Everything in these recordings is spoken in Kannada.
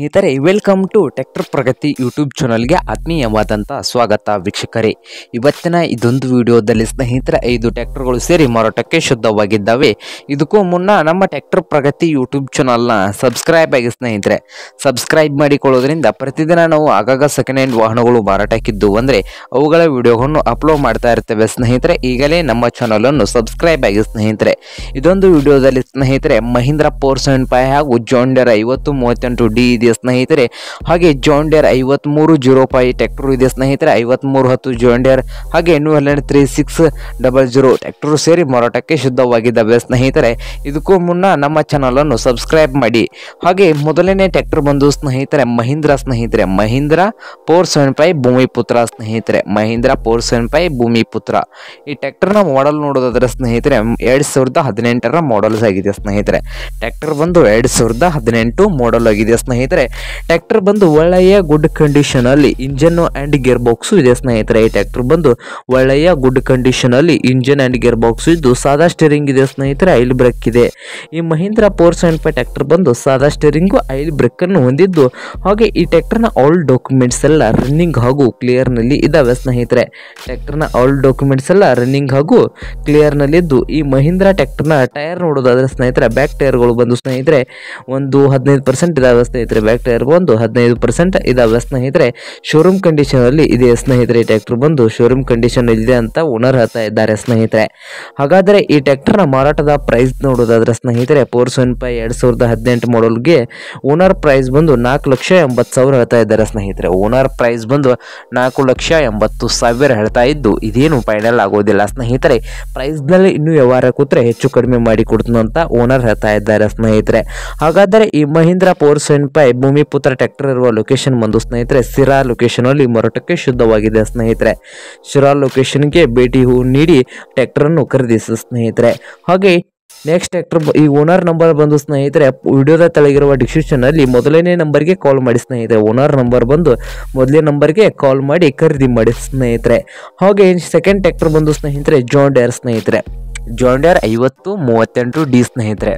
ಸ್ನೇಹಿತರೆ welcome to tractor Pragathi YouTube ಚಾನಲ್ಗೆ ಆತ್ಮೀಯವಾದಂಥ ಸ್ವಾಗತ ವೀಕ್ಷಕರೇ ಇವತ್ತಿನ ಇದೊಂದು ವಿಡಿಯೋದಲ್ಲಿ ಸ್ನೇಹಿತರೆ ಐದು ಟ್ರ್ಯಾಕ್ಟರ್ಗಳು ಸೇರಿ ಮಾರಾಟಕ್ಕೆ ಶುದ್ಧವಾಗಿದ್ದಾವೆ ಇದಕ್ಕೂ ಮುನ್ನ ನಮ್ಮ ಟ್ರ್ಯಾಕ್ಟರ್ ಪ್ರಗತಿ ಯೂಟ್ಯೂಬ್ ಚಾನಲ್ನ ಸಬ್ಸ್ಕ್ರೈಬ್ ಆಗಿ ಸ್ನೇಹಿತರೆ ಸಬ್ಸ್ಕ್ರೈಬ್ ಮಾಡಿಕೊಳ್ಳೋದ್ರಿಂದ ಪ್ರತಿದಿನ ನಾವು ಆಗಾಗ ಸೆಕೆಂಡ್ ಹ್ಯಾಂಡ್ ವಾಹನಗಳು ಮಾರಾಟಕ್ಕಿದ್ದು ಅಂದರೆ ಅವುಗಳ ವಿಡಿಯೋಗಳನ್ನು ಅಪ್ಲೋಡ್ ಮಾಡ್ತಾ ಇರ್ತೇವೆ ಸ್ನೇಹಿತರೆ ಈಗಲೇ ನಮ್ಮ ಚಾನಲನ್ನು ಸಬ್ಸ್ಕ್ರೈಬ್ ಆಗಿ ಸ್ನೇಹಿತರೆ ಇದೊಂದು ವಿಡಿಯೋದಲ್ಲಿ ಸ್ನೇಹಿತರೆ ಮಹೀಂದ್ರ ಫೋರ್ ಸೆವೆನ್ ಫೈವ್ ಹಾಗೂ ಜಾಂಡರ್ ಐವತ್ತು ಮೂವತ್ತೆಂಟು ಡಿ ಇದೆ ಸ್ನೇಹಿತರೆ ಹಾಗೆ ಜಾಂಡರ್ ಐವತ್ಮೂರು ಜೀರೋ ಫೈ ಟ್ಯಾಕ್ಟರ್ ಇದೆ ಸ್ನೇಹಿತರೆ ಐವತ್ಮೂರು ಹತ್ತು ಜಾಂಡರ್ ಹಾಗೆ ನ್ಯೂ ಹಂಡ್ರೆಡ್ three six double zero tractor ಸೇರಿ ಮಾರಾಟಕ್ಕೆ ಶುದ್ಧವಾಗಿದ್ದಾವೆ ಸ್ನೇಹಿತರೆ ಇದಕ್ಕೂ ಮುನ್ನ ನಮ್ಮ ಚಾನಲನ್ನು ಸಬ್ಸ್ಕ್ರೈಬ್ ಮಾಡಿ ಹಾಗೆ ಮೊದಲನೇ ಟ್ಯಾಕ್ಟರ್ ಬಂದು ಸ್ನೇಹಿತರೆ ಮಹೀಂದ್ರ ಸ್ನೇಹಿತರೆ Mahindra four seven five Bhumiputra ಸ್ನೇಹಿತರೆ Mahindra four seven five Bhumiputra ಈ ಟ್ಯಾಕ್ಟರ್ನ ಮಾಡೆಲ್ ನೋಡೋದಾದ್ರೆ ಸ್ನೇಹಿತರೆ ಎರಡು ಸಾವಿರದ ಹದಿನೆಂಟರ ಮಾಡೆಲ್ಸ್ ಆಗಿದೆ ಸ್ನೇಹಿತರೆ ಟ್ಯಾಕ್ಟರ್ ಬಂದು ಎರಡು ಸಾವಿರದ ಹದಿನೆಂಟು ಮಾಡೆಲ್ ಆಗಿದೆ ಸ್ನೇಹಿತರೆ ಟ್ಯಾಕ್ಟರ್ ಬಂದು ಒಳ್ಳೆಯ ಗುಡ್ ಕಂಡೀಷನ್ ಅಲ್ಲಿ ಇಂಜನ್ ಅಂಡ್ ಗೇರ್ ಬಾಕ್ಸು ಇದೆ ಸ್ನೇಹಿತರೆ ಈ ಟ್ಯಾಕ್ಟರ್ ಬಂದು ಒಳ್ಳೆಯ ಗುಡ್ ಕಂಡೀಷನ್ ಅಲ್ಲಿ ಇಂಜನ್ ಅಂಡ್ ಗೇರ್ ಬಾಕ್ಸ್ ಇದ್ದು ಸಾದಾ ಸ್ಟೇರಿಂಗ್ ಇದೆ ಸ್ನೇಹಿತರೆ ಐಲ್ ಬ್ರೇಕ್ ಇದೆ ಈ Mahindra four seven five tractor ಬಂದು ಸಾದಾ ಸ್ಟೇರಿಂಗು ಐಲ್ ಬ್ರೇಕ್ ಅನ್ನು ಹೊಂದಿದ್ದು ಹಾಗೆ ಈ ಟ್ಯಾಕ್ಟರ್ನ ಆಲ್ ಡಾಕ್ಯುಮೆಂಟ್ಸ್ ಎಲ್ಲ ರನ್ನಿಂಗ್ ಹಾಗೂ ಕ್ಲಿಯರ್ ನಲ್ಲಿ ಇದಾವೆ ಸ್ನೇಹಿತರೆ ಟ್ಯಾಕ್ಟರ್ನ ಆಲ್ ಡಾಕ್ಯುಮೆಂಟ್ಸ್ ಎಲ್ಲ ರನ್ನಿಂಗ್ ಹಾಗೂ ಕ್ಲಿಯರ್ ನಲ್ಲಿದ್ದು ಈ ಮಹೀಂದ್ರ ಟ್ಯಾಕ್ಟರ್ನ ಟೈರ್ ನೋಡೋದಾದ್ರೆ ಸ್ನೇಹಿತರೆ ಬ್ಯಾಕ್ ಟೈರ್ಗಳು ಬಂದು ಸ್ನೇಹಿತರೆ ಒಂದು ಹದಿನೈದು ಪರ್ಸೆಂಟ್ ಇದಾವೆ ಸ್ನೇಹಿತರೆ ಬ್ಯಾಕ್ ಟೈರ್ ಬಂದು ಹದಿನೈದು ಪರ್ಸೆಂಟ್ ಇದಾವೆ ಸ್ನೇಹಿತರೆ ಶೋರೂಮ್ ಕಂಡೀಷನ್ ಅಲ್ಲಿ ಇದೆ ಸ್ನೇಹಿತರೆ ಈ ಟ್ಯಾಕ್ಟರ್ ಬಂದು ಶೋರೂಮ್ ಕಂಡೀಷನ್ ಇದೆ ಅಂತ ಓನರ್ ಹೇಳ್ತಾ ಇದ್ದಾರೆ ಸ್ನೇಹಿತರೆ ಹಾಗಾದರೆ ಈ ಟ್ಯಾಕ್ಟರ್ನ ಮಾರಾಟದ ಪ್ರೈಸ್ ನೋಡೋದಾದ್ರೆ ಸ್ನೇಹಿತರೆ ಫೋರ್ ಸೆವೆನ್ ಫೈ ಎರಡು ಸಾವಿರದ ಹದಿನೆಂಟು ಮಾಡಲ್ಗೆ ಓನರ್ ಪ್ರೈಸ್ ಬಂದು ನಾಲ್ಕು ಲಕ್ಷ ಎಂಬತ್ತು ಸಾವಿರ ಹೇಳ್ತಾ ಇದ್ದಾರೆ ಸ್ನೇಹಿತರೆ ಓನರ್ ಪ್ರೈಸ್ ಬಂದು ನಾಲ್ಕು ಲಕ್ಷ ಎಂಬತ್ತು ಸಾವಿರ ಹೇಳ್ತಾ ಇದ್ದು ಇದೇನು ಫೈನಲ್ ಆಗೋದಿಲ್ಲ ಸ್ನೇಹಿತರೆ ಪ್ರೈಸ್ನಲ್ಲಿ ಇನ್ನೂ ವ್ಯವಹಾರ ಕೂತ್ರೆ ಹೆಚ್ಚು ಕಡಿಮೆ ಮಾಡಿ ಕೊಡ್ತೀನಿ ಅಂತ ಓನರ್ ಹೇಳ್ತಾ ಇದ್ದಾರೆ ಸ್ನೇಹಿತರೆ ಹಾಗಾದರೆ ಈ Mahindra four seven five Bhumiputra tractor ಇರುವ ಲೊಕೇಶನ್ ಬಂದು ಸ್ನೇಹಿತರೆ ಸಿರಾ ಲೊಕೇಶನ್ ಅಲ್ಲಿ ಮಾರಾಟಕ್ಕೆ ಶುದ್ಧವಾಗಿದೆ ಸ್ನೇಹಿತರೆ ಶಿರಾ ಲೊಕೇಶನ್ಗೆ ಭೇಟಿ ಹೂ ನೀಡಿ ಟ್ರ್ಯಾಕ್ಟರ್ ಅನ್ನು ಖರೀದಿಸಿ ಸ್ನೇಹಿತರೆ ಹಾಗೆ ನೆಕ್ಸ್ಟ್ ಟ್ರ್ಯಾಕ್ಟರ್ ಈ ಓನರ್ ನಂಬರ್ ಬಂದು ಸ್ನೇಹಿತರೆ ವಿಡಿಯೋದ ತೆಳಗಿರುವ ಡಿಸ್ಕ್ರಿಪ್ಷನ್ ಅಲ್ಲಿ ಮೊದಲನೇ ನಂಬರ್ಗೆ ಕಾಲ್ ಮಾಡಿ ಸ್ನೇಹಿತರೆ ಓನರ್ ನಂಬರ್ ಬಂದು ಮೊದಲನೇ ನಂಬರ್ಗೆ ಕಾಲ್ ಮಾಡಿ ಖರೀದಿ ಮಾಡಿ ಸ್ನೇಹಿತರೆ ಹಾಗೆ ಸೆಕೆಂಡ್ ಟ್ರ್ಯಾಕ್ಟರ್ ಬಂದು ಸ್ನೇಹಿತರೆ ಜಾನ್ ಡೇರ್ ಸ್ನೇಹಿತರೆ ಜಾನ್ ಡೇರ್ ಐವತ್ತು ಮೂವತ್ತೆಂಟು ಡಿ ಸ್ನೇಹಿತರೆ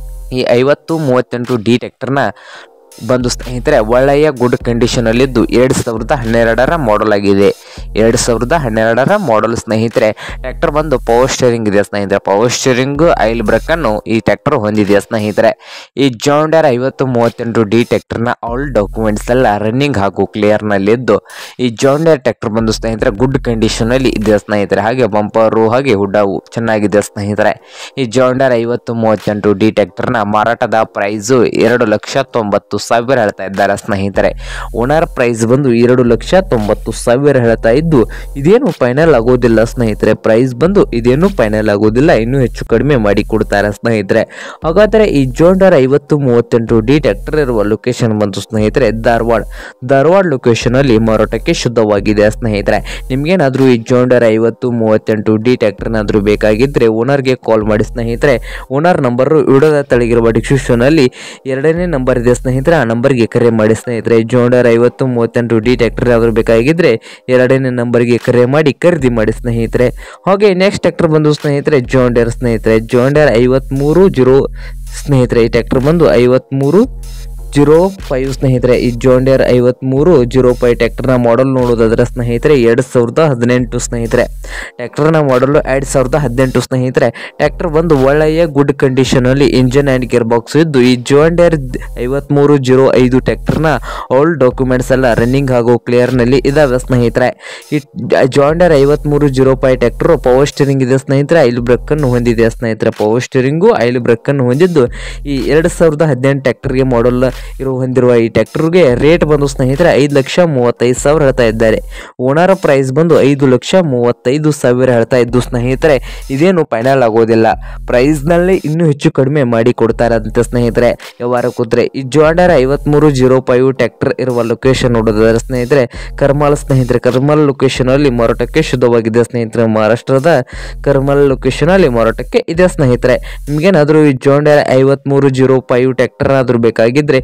ಈ ಐವತ್ತು ಮೂವತ್ತೆಂಟು ಡಿ ಟ್ರ್ಯಾಕ್ಟರ್ನ ಬಂದು ಸ್ನೇಹಿತರೆ ಒಳ್ಳೆಯ ಗುಡ್ ಕಂಡೀಷನಲ್ಲಿದ್ದು ಎರಡು ಸಾವಿರದ ಹನ್ನೆರಡರ ಮಾಡೆಲ್ ಆಗಿದೆ ಎರಡು ಸಾವಿರದ ಹನ್ನೆರಡರ ಮಾಡೆಲ್ ಸ್ನೇಹಿತರೆ ಟ್ರ್ಯಾಕ್ಟರ್ ಬಂದು ಪವರ್ ಸ್ಟೇರಿಂಗ್ ಇದೆ ಸ್ನೇಹಿತರೆ ಪವರ್ ಸ್ಟೇರಿಂಗ್ ಐಲ್ ಬ್ರೇಕನ್ನು ಈ ಟ್ರ್ಯಾಕ್ಟರ್ ಹೊಂದಿದೆ ಸ್ನೇಹಿತರೆ ಈ ಜಾಂಡರ್ ಐವತ್ತು ಮೂವತ್ತೆಂಟು ಡಿ ಟ್ರ್ಯಾಕ್ಟರ್ನ ಆಲ್ ಡಾಕ್ಯುಮೆಂಟ್ಸ್ ಎಲ್ಲ ರನ್ನಿಂಗ್ ಹಾಗೂ ಕ್ಲಿಯರ್ನಲ್ಲಿದ್ದು ಈ ಜಾಂಡರ್ ಟ್ರ್ಯಾಕ್ಟರ್ ಬಂದು ಸ್ನೇಹಿತರೆ ಗುಡ್ ಕಂಡೀಷನಲ್ಲಿ ಇದೆ ಸ್ನೇಹಿತರೆ ಹಾಗೆ ಬಂಪರು ಹಾಗೆ ಹುಡ್ಡವು ಚೆನ್ನಾಗಿದೆ ಸ್ನೇಹಿತರೆ ಈ ಜಾಂಡರ್ ಐವತ್ತು ಮೂವತ್ತೆಂಟು ಡಿ ಟ್ರ್ಯಾಕ್ಟರ್ನ ಮಾರಾಟದ ಪ್ರೈಸು ಎರಡು ಲಕ್ಷ ತೊಂಬತ್ತು ಸಾವಿರ ಹೇಳ್ತಾ ಇದ್ದಾರೆ ಸ್ನೇಹಿತರೆ ಓನರ್ ಪ್ರೈಸ್ ಬಂದು ಎರಡು ಲಕ್ಷ ತೊಂಬತ್ತು ಸಾವಿರ ಹೇಳ್ತಾ ಇದ್ದು ಇದೇನು ಫೈನಲ್ ಆಗೋದಿಲ್ಲ ಸ್ನೇಹಿತರೆ ಪ್ರೈಸ್ ಬಂದು ಇದೇನು ಫೈನಲ್ ಆಗೋದಿಲ್ಲ ಇನ್ನೂ ಹೆಚ್ಚು ಕಡಿಮೆ ಮಾಡಿ ಕೊಡ್ತಾರೆ ಸ್ನೇಹಿತರೆ ಹಾಗಾದರೆ ಈ ಜೋಂಡರ್ ಐವತ್ತು ಮೂವತ್ತೆಂಟು ಡಿ ಟ್ರ್ಯಾಕ್ಟರ್ ಇರುವ ಲೊಕೇಶನ್ ಬಂದು ಸ್ನೇಹಿತರೆ ಧಾರವಾಡ ಧಾರವಾಡ ಲೊಕೇಶನ್ ಅಲ್ಲಿ ಮಾರಾಟಕ್ಕೆ ಶುದ್ಧವಾಗಿದೆ ಸ್ನೇಹಿತರೆ ನಿಮ್ಗೇನಾದ್ರೂ ಈ ಜೋಂಡರ್ ಐವತ್ತು ಮೂವತ್ತೆಂಟು ಡಿ ಟ್ರ್ಯಾಕ್ಟರ್ನಾದ್ರೂ ಬೇಕಾಗಿದ್ರೆ ಓನರ್ಗೆ ಕಾಲ್ ಮಾಡಿ ಸ್ನೇಹಿತರೆ ಓನರ್ ನಂಬರ್ ವಿಡಿಯೋದ ತೆಳಗಿರುವ ಡಿಸ್ಕ್ರಿಪ್ಷನ್ ಅಲ್ಲಿ ಎರಡನೇ ನಂಬರ್ ಇದೆ ಸ್ನೇಹಿತರೆ ಆ ನಂಬರ್ಗೆ ಕರೆ ಮಾಡಿ ಸ್ನೇಹಿತರೆ ಜೋಂಡರ್ ಐವತ್ತು ಮೂವತ್ತೆಂಟು ಡಿ ಟ್ರ್ಯಾಕ್ಟರ್ ಯಾವ್ದು ಬೇಕಾಗಿದ್ರೆ ಎರಡನೇ ನಂಬರ್ಗೆ ಕರೆ ಮಾಡಿ ಖರೀದಿ ಮಾಡಿ ಸ್ನೇಹಿತರೆ ಹಾಗೆ ನೆಕ್ಸ್ಟ್ ಟ್ರ್ಯಾಕ್ಟರ್ ಬಂದು ಸ್ನೇಹಿತರೆ ಜೋಂಡರ್ ಸ್ನೇಹಿತರೆ ಜೋಂಡರ್ ಐವತ್ಮೂರು ಜೀರೋ ಸ್ನೇಹಿತರೆ ಈ ಟ್ರ್ಯಾಕ್ಟರ್ ಬಂದು ಐವತ್ಮೂರು ಜೀರೋ ಫೈವ್ ಸ್ನೇಹಿತರೆ ಈ ಜೋಂಡಿಯರ್ ಐವತ್ಮೂರು ಜೀರೋ ಫೈವ್ ಟ್ರ್ಯಾಕ್ಟರ್ನ ಮಾಡೆಲ್ ನೋಡೋದಾದ್ರೆ ಸ್ನೇಹಿತರೆ ಎರಡು ಸಾವಿರದ ಹದಿನೆಂಟು ಸ್ನೇಹಿತರೆ ಟ್ರ್ಯಾಕ್ಟರ್ನ ಮಾಡಲು ಎರಡು ಸಾವಿರದ ಹದಿನೆಂಟು ಸ್ನೇಹಿತರೆ ಟ್ರ್ಯಾಕ್ಟರ್ ಬಂದು ಒಳ್ಳೆಯ ಗುಡ್ ಕಂಡೀಷನಲ್ಲಿ ಇಂಜನ್ ಆ್ಯಂಡ್ ಗೇರ್ ಬಾಕ್ಸ್ ಇದ್ದು ಈ ಜೋಂಡಿಯರ್ ಐವತ್ಮೂರು ಜೀರೋ ಐದು ಟ್ರ್ಯಾಕ್ಟರ್ನ ಆಲ್ ಡಾಕ್ಯುಮೆಂಟ್ಸ್ ಎಲ್ಲ ರನ್ನಿಂಗ್ ಹಾಗೂ ಕ್ಲಿಯರ್ನಲ್ಲಿ ಇದಾವೆ ಸ್ನೇಹಿತರೆ ಈ ಜಾಂಡರ್ ಐವತ್ಮೂರು zero five tractor power steering ಇದೆ ಸ್ನೇಹಿತರೆ ಐಲ್ ಬ್ರೇಕ್ ಅನ್ನು ಹೊಂದಿದೆ ಸ್ನೇಹಿತರೆ ಪವರ್ ಸ್ಟೇರಿಂಗು ಐಲ್ ಬ್ರೇಕ್ ಅನ್ನು ಹೊಂದಿದ್ದು ಈ ಎರಡು ಸಾವಿರದ ಹದಿನೆಂಟು ಟ್ರ್ಯಾಕ್ಟರ್ಗೆ ಮಾಡಲ್ ಇರೋ ಹೊಂದಿರುವ ಈ ಟ್ರ್ಯಾಕ್ಟರ್ಗೆ ರೇಟ್ ಬಂದು ಸ್ನೇಹಿತರೆ ಐದು ಲಕ್ಷ ಮೂವತ್ತೈದು ಸಾವಿರ ಹೇಳ್ತಾ ಇದ್ದಾರೆ ಓನರ್ ಪ್ರೈಸ್ ಬಂದು ಐದು ಲಕ್ಷ ಮೂವತ್ತೈದು ಸಾವಿರ ಹೇಳ್ತಾ ಇದ್ದು ಸ್ನೇಹಿತರೆ ಇದೇನು ಫೈನಲ್ ಆಗೋದಿಲ್ಲ ಪ್ರೈಸ್ನಲ್ಲಿ ಇನ್ನೂ ಹೆಚ್ಚು ಕಡಿಮೆ ಮಾಡಿ ಕೊಡ್ತಾರಂತೆ ಸ್ನೇಹಿತರೆ ವ್ಯವಹಾರ ಕೂತ್ರೆ ಈ ಜಾಂಡರ್ ಐವತ್ಮೂರು ಜೀರೋ ಫೈವ್ ಟ್ರ್ಯಾಕ್ಟರ್ ಇರುವ ಲೊಕೇಶನ್ ನೋಡೋದಾದ್ರೆ ಸ್ನೇಹಿತರೆ ಕರ್ಮಾಲ್ ಸ್ನೇಹಿತರೆ ಕರ್ಮಲ್ ಲೊಕೇಶನ್ ಅಲ್ಲಿ ಮಾರಾಟಕ್ಕೆ ಶುದ್ಧವಾಗಿದೆ ಸ್ನೇಹಿತರೆ ಮಹಾರಾಷ್ಟ್ರದ ಕರ್ಮಲ್ ಲೊಕೇಶನ್ ಅಲ್ಲಿ ಮಾರಾಟಕ್ಕೆ ಇದೆ ಸ್ನೇಹಿತರೆ ನಿಮ್ಗೇನಾದ್ರೂ ಈ ಜಾಂಡರ್ ಐವತ್ಮೂರು ಜೀರೋ ಫೈವ್ ಟ್ರ್ಯಾಕ್ಟರ್ ಆದ್ರೂ ಬೇಕಾಗಿದ್ರೆ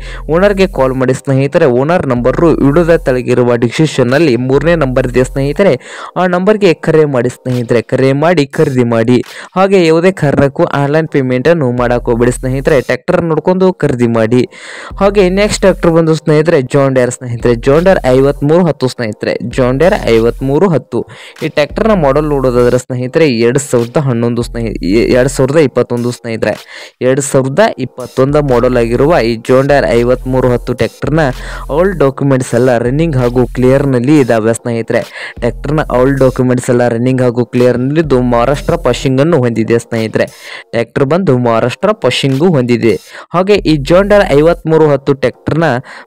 ಓನರ್ಗೆ ಕಾಲ್ ಮಾಡಿ ಸ್ನೇಹಿತರೆ ಓನರ್ ನಂಬರು ವಿಡಿಯೋದ ತೆಳಗಿರುವ ಡಿಸ್ಕ್ರಿಪ್ಷನ್ನಲ್ಲಿ ಮೂರನೇ ನಂಬರ್ ಇದೆ ಸ್ನೇಹಿತರೆ ಆ ನಂಬರ್ಗೆ ಕರೆ ಮಾಡಿ ಸ್ನೇಹಿತರೆ ಕರೆ ಮಾಡಿ ಖರೀದಿ ಮಾಡಿ ಹಾಗೆ ಯಾವುದೇ ಕಾರಣಕ್ಕೂ ಆನ್ಲೈನ್ ಪೇಮೆಂಟನ್ನು ಮಾಡಕ್ಕೆ ಹೋಗ್ಬೇಡಿ ಸ್ನೇಹಿತರೆ ಟ್ರ್ಯಾಕ್ಟರ್ ನೋಡ್ಕೊಂಡು ಖರೀದಿ ಮಾಡಿ ಹಾಗೆ ನೆಕ್ಸ್ಟ್ ಟ್ರ್ಯಾಕ್ಟರ್ ಬಂದು ಸ್ನೇಹಿತರೆ ಜಾಂಡೇರ್ ಸ್ನೇಹಿತರೆ ಜಾಂಡೇರ್ ಐವತ್ಮೂರು ಹತ್ತು ಸ್ನೇಹಿತರೆ ಜಾಂಡೇರ್ ಐವತ್ಮೂರು ಹತ್ತು ಈ ಟ್ರ್ಯಾಕ್ಟರ್ನ ಮಾಡೆಲ್ ನೋಡೋದಾದ್ರೆ ಸ್ನೇಹಿತರೆ ಎರಡು ಸಾವಿರದ ಹನ್ನೊಂದು ಸ್ನೇಹಿ ಎರಡು ಸಾವಿರದ ಇಪ್ಪತ್ತೊಂದು ಸ್ನೇಹಿತರೆ ಎರಡು ಸಾವಿರದ ಇಪ್ಪತ್ತೊಂದು ಮಾಡೆಲ್ ಆಗಿರುವ ಈ ಜಾಂಡೇರ್ ಐವತ್ಮೂರು ಹತ್ತು ಟ್ರ್ಯಾಕ್ಟರ್ನ ಆಲ್ ಡಾಕ್ಯುಮೆಂಟ್ಸ್ ಎಲ್ಲ ರನ್ನಿಂಗ್ ಹಾಗೂ ಕ್ಲಿಯರ್ನಲ್ಲಿ ಇದಾವೆ ಸ್ನೇಹಿತರೆ ಟ್ರ್ಯಾಕ್ಟರ್ನ ಆಲ್ ಡಾಕ್ಯುಮೆಂಟ್ಸ್ ಎಲ್ಲ ರನ್ನಿಂಗ್ ಹಾಗೂ ಕ್ಲಿಯರ್ನಲ್ಲಿದ್ದು ಮಹಾರಾಷ್ಟ್ರ ಪಶಿಂಗನ್ನು ಹೊಂದಿದೆ ಸ್ನೇಹಿತರೆ ಟ್ರ್ಯಾಕ್ಟರ್ ಬಂದು ಮಹಾರಾಷ್ಟ್ರ ಪಶಿಂಗು ಹೊಂದಿದೆ ಹಾಗೆ ಈ ಜಾಂಡರ್ ಐವತ್ಮೂರು ಹತ್ತು ಟ್ರ್ಯಾಕ್ಟರ್ನ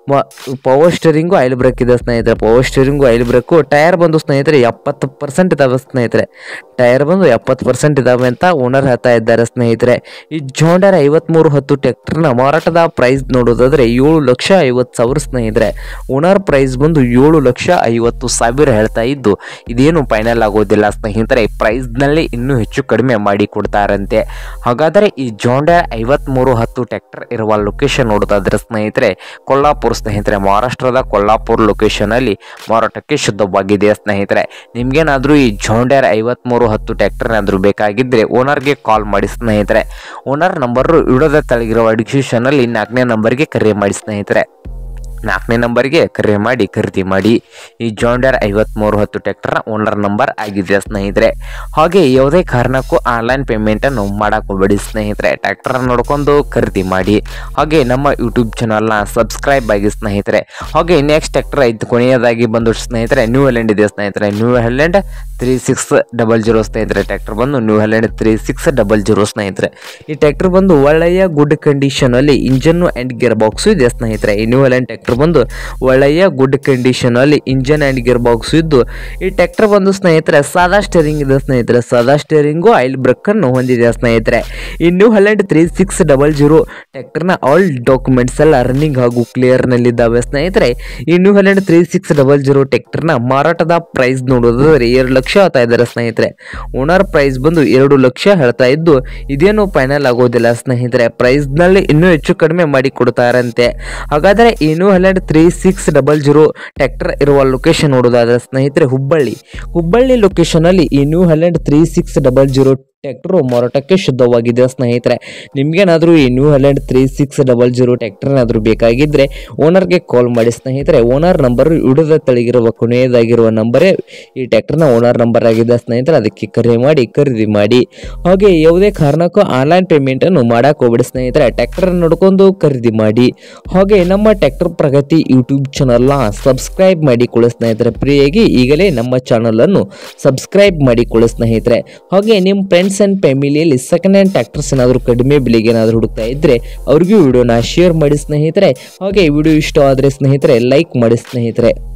ಪವರ್ ಸ್ಟೇರಿಂಗು ಆಯಿಲ್ ಬ್ರೇಕ್ ಇದೆ ಸ್ನೇಹಿತರೆ power steering oil brake tyre ಬಂದು ಸ್ನೇಹಿತರೆ ಎಪ್ಪತ್ತು ಪರ್ಸೆಂಟ್ ಇದಾವೆ ಸ್ನೇಹಿತರೆ ಟೈರ್ ಬಂದು ಎಪ್ಪತ್ತು ಪರ್ಸೆಂಟ್ ಇದಾವೆ ಅಂತ ಓನರ್ ಹೇಳ್ತಾ ಇದ್ದಾರೆ ಸ್ನೇಹಿತರೆ ಈ ಜಾಂಡರ್ ಐವತ್ಮೂರು ಹತ್ತು ಟ್ರ್ಯಾಕ್ಟರ್ನ ಮಾರಾಟದ ಪ್ರೈಸ್ ನೋಡೋದಾದ್ರೆ ಏಳು ಲಕ್ಷ ಐವತ್ತು ಸಾವಿರ ಸ್ನೇಹಿತರೆ ಓನರ್ ಪ್ರೈಸ್ ಬಂದು ಏಳು ಲಕ್ಷ ಐವತ್ತು ಸಾವಿರ ಹೇಳ್ತಾ ಇದ್ದು ಇದೇನು ಫೈನಲ್ ಆಗೋದಿಲ್ಲ ಸ್ನೇಹಿತರೆ ಪ್ರೈಸ್ನಲ್ಲಿ ಇನ್ನೂ ಹೆಚ್ಚು ಕಡಿಮೆ ಮಾಡಿ ಕೊಡ್ತಾರಂತೆ ಹಾಗಾದರೆ ಈ ಜಾಂಡರ್ ಐವತ್ಮೂರು ಹತ್ತು ಟ್ರ್ಯಾಕ್ಟರ್ ಇರುವ ಲೊಕೇಶನ್ ನೋಡೋದಾದ್ರೆ ಸ್ನೇಹಿತರೆ ಕೊಲ್ಲಾಪುರ ಸ್ನೇಹಿತರೆ ಮಹಾರಾಷ್ಟ್ರದ ಕೊಲ್ಲಾಪುರ ಲೊಕೇಶನಲ್ಲಿ ಮಾರಾಟಕ್ಕೆ ಶುದ್ಧವಾಗಿದೆ ಸ್ನೇಹಿತರೆ ನಿಮ್ಗೇನಾದರೂ ಈ ಜಾಂಡರ್ ಐವತ್ಮೂರು ಹತ್ತು ಟ್ರ್ಯಾಕ್ಟರ್ ಏನಾದರೂ ಬೇಕಾಗಿದ್ದರೆ ಓನರ್ಗೆ ಕಾಲ್ ಮಾಡಿ ಸ್ನೇಹಿತರೆ ಓನರ್ ನಂಬರು ವಿಡಿಯೋದ ತೆಳಗಿರುವ ಡಿಸ್ಕ್ರಿಪ್ಷನಲ್ಲಿ ನಾಲ್ಕನೇ ನಂಬರ್ಗೆ ಕರೆ ಮಾಡಿ ಸ್ನೇಹಿತರೆ ನಾಲ್ಕನೇ ನಂಬರ್ಗೆ ಕರೆ ಮಾಡಿ ಖರೀದಿ ಮಾಡಿ ಈ ಜಾಂಡರ್ ಐವತ್ಮೂರು ಹತ್ತು ಟ್ರ್ಯಾಕ್ಟರ್ ಓನರ್ ನಂಬರ್ ಆಗಿದೆ ಸ್ನೇಹಿತರೆ ಹಾಗೆ ಯಾವುದೇ ಕಾರಣಕ್ಕೂ ಆನ್ಲೈನ್ ಪೇಮೆಂಟನ್ನು ಮಾಡಕ್ಕೆ ಹೋಗಬೇಡಿ ಸ್ನೇಹಿತರೆ ಟ್ರ್ಯಾಕ್ಟರ್ ನೋಡ್ಕೊಂಡು ಖರೀದಿ ಮಾಡಿ ಹಾಗೆ ನಮ್ಮ ಯೂಟ್ಯೂಬ್ ಚಾನಲ್ನ ಸಬ್ಸ್ಕ್ರೈಬ್ ಆಗಿ ಸ್ನೇಹಿತರೆ ಹಾಗೆ ನೆಕ್ಸ್ಟ್ ಟ್ರ್ಯಾಕ್ಟರ್ ಐದು ಕೊನೆಯದಾಗಿ ಬಂದು ಸ್ನೇಹಿತರೆ ನ್ಯೂ ಹೆಲೆಂಡ್ ಇದೆ ಸ್ನೇಹಿತರೆ New Holland three six double zero ಸ್ನೇಹಿತರೆ ಟ್ರ್ಯಾಕ್ಟರ್ ಬಂದು New Holland three six double zero ಸ್ನೇಹಿತರೆ ಈ ಟ್ರ್ಯಾಕ್ಟರ್ ಬಂದು ಒಳ್ಳೆಯ ಗುಡ್ ಕಂಡೀಷನಲ್ಲಿ ಇಂಜನ್ನು ಆ್ಯಂಡ್ ಗೇರ್ ಬಾಕ್ಸು ಇದೆ ಸ್ನೇಹಿತರೆ ಈ ನ್ಯೂ ಹೆಲೆಂಡ್ ಟ್ರ್ಯಾಕ್ಟರ್ ಬಂದು ಒಳ್ಳೆಯ ಗುಡ್ ಕಂಡೀಷನಲ್ಲಿ ಇಂಜನ್ ಆ್ಯಂಡ್ ಗೇರ್ ಬಾಕ್ಸ್ ಇದ್ದು ಈ ಟ್ರ್ಯಾಕ್ಟರ್ ಬಂದು ಸ್ನೇಹಿತರೆ ಸಾದಾ ಸ್ಟೇರಿಂಗ್ ಇದೆ ಸ್ನೇಹಿತರೆ ಸಾದಾ ಸ್ಟೇರಿಂಗು ಆಯಿಲ್ ಬ್ರೇಕನ್ನು ಹೊಂದಿದೆ ಸ್ನೇಹಿತರೆ ಈ New Holland three six double zero ಟ್ರ್ಯಾಕ್ಟರ್ನ ಆಲ್ ಡಾಕ್ಯುಮೆಂಟ್ಸ್ ಎಲ್ಲ ರನ್ನಿಂಗ್ ಹಾಗೂ ಕ್ಲಿಯರ್ನಲ್ಲಿದ್ದಾವೆ ಸ್ನೇಹಿತರೆ ಈ New Holland three six double zero ಟ್ರ್ಯಾಕ್ಟರ್ನ ಮಾರಾಟದ ಪ್ರೈಸ್ ನೋಡೋದಾದ್ರೆ ಎರಡು ಲಕ್ಷ ಹೇಳ್ತಾ ಇದ್ದಾರೆ ಸ್ನೇಹಿತರೆ ಓನರ್ ಪ್ರೈಸ್ ಬಂದು ಎರಡು ಲಕ್ಷ ಹೇಳ್ತಾ ಇದ್ದು ಇದೇನು ಫೈನಲ್ ಆಗೋದಿಲ್ಲ ಸ್ನೇಹಿತರೆ ಪ್ರೈಸ್ನಲ್ಲಿ ಇನ್ನೂ ಹೆಚ್ಚು ಕಡಿಮೆ ಮಾಡಿ ಕೊಡ್ತಾರಂತೆ ಹಾಗಾದರೆ ಈ New Holland three six double zero tractor ಇರುವ ಲೊಕೇಶನ್ ನೋಡೋದಾದ್ರೆ ಸ್ನೇಹಿತರೆ ಹುಬ್ಬಳ್ಳಿ ಹುಬ್ಬಳ್ಳಿ ಲೊಕೇಶನಲ್ಲಿ ಈ New Holland three six double zero tractor ಮಾರಾಟಕ್ಕೆ ಶುದ್ಧವಾಗಿದೆ ಸ್ನೇಹಿತರೆ ನಿಮ್ಗೇನಾದರೂ ಈ New Holland three six double zero tractor ಏನಾದರೂ ಬೇಕಾಗಿದ್ದರೆ ಓನರ್ಗೆ ಕಾಲ್ ಮಾಡಿ ಸ್ನೇಹಿತರೆ ಓನರ್ ನಂಬರ್ ಹಿಡಿದ ತೆಳಗಿರುವ ಕೊನೆಯದಾಗಿರುವ ನಂಬರೇ ಈ ಟ್ರ್ಯಾಕ್ಟರ್ನ ಓನರ್ ನಂಬರ್ ಆಗಿದೆ ಸ್ನೇಹಿತರೆ ಅದಕ್ಕೆ ಕರೆ ಮಾಡಿ ಖರೀದಿ ಮಾಡಿ ಹಾಗೆ ಯಾವುದೇ ಕಾರಣಕ್ಕೂ ಆನ್ಲೈನ್ ಪೇಮೆಂಟನ್ನು ಮಾಡಕ್ಕೆ ಹೋಗ್ಬೇಡಿ ಸ್ನೇಹಿತರೆ ಟ್ರ್ಯಾಕ್ಟರ್ ನೋಡ್ಕೊಂಡು ಖರೀದಿ ಮಾಡಿ ಹಾಗೆ ನಮ್ಮ ಟ್ರ್ಯಾಕ್ಟರ್ ಪ್ರಗತಿ ಯೂಟ್ಯೂಬ್ ಚಾನಲ್ನ ಸಬ್ಸ್ಕ್ರೈಬ್ ಮಾಡಿಕೊಳ್ಳಿ ಸ್ನೇಹಿತರೆ ಫ್ರೀಯಾಗಿ ಈಗಲೇ ನಮ್ಮ ಚಾನಲನ್ನು ಸಬ್ಸ್ಕ್ರೈಬ್ ಮಾಡಿಕೊಳ್ಳಿ ಸ್ನೇಹಿತರೆ ಹಾಗೆ ನಿಮ್ಮ ಫ್ರೆಂಡ್ಸ್ ಆ್ಯಂಡ್ ಫ್ಯಾಮಿಲಿಯಲ್ಲಿ ಸೆಕೆಂಡ್ ಹ್ಯಾಂಡ್ ಟ್ರ್ಯಾಕ್ಟರ್ಸ್ ಏನಾದರೂ ಕಡಿಮೆ ಬೆಲೆಗೆ ಏನಾದರೂ ಹುಡುಕ್ತಾ ಇದ್ದರೆ ಅವ್ರಿಗೂ ವಿಡಿಯೋನ ಶೇರ್ ಮಾಡಿ ಸ್ನೇಹಿತರೆ ಹಾಗೆ ವಿಡಿಯೋ ಇಷ್ಟ ಆದರೆ ಸ್ನೇಹಿತರೆ ಲೈಕ್ ಮಾಡಿ ಸ್ನೇಹಿತರೆ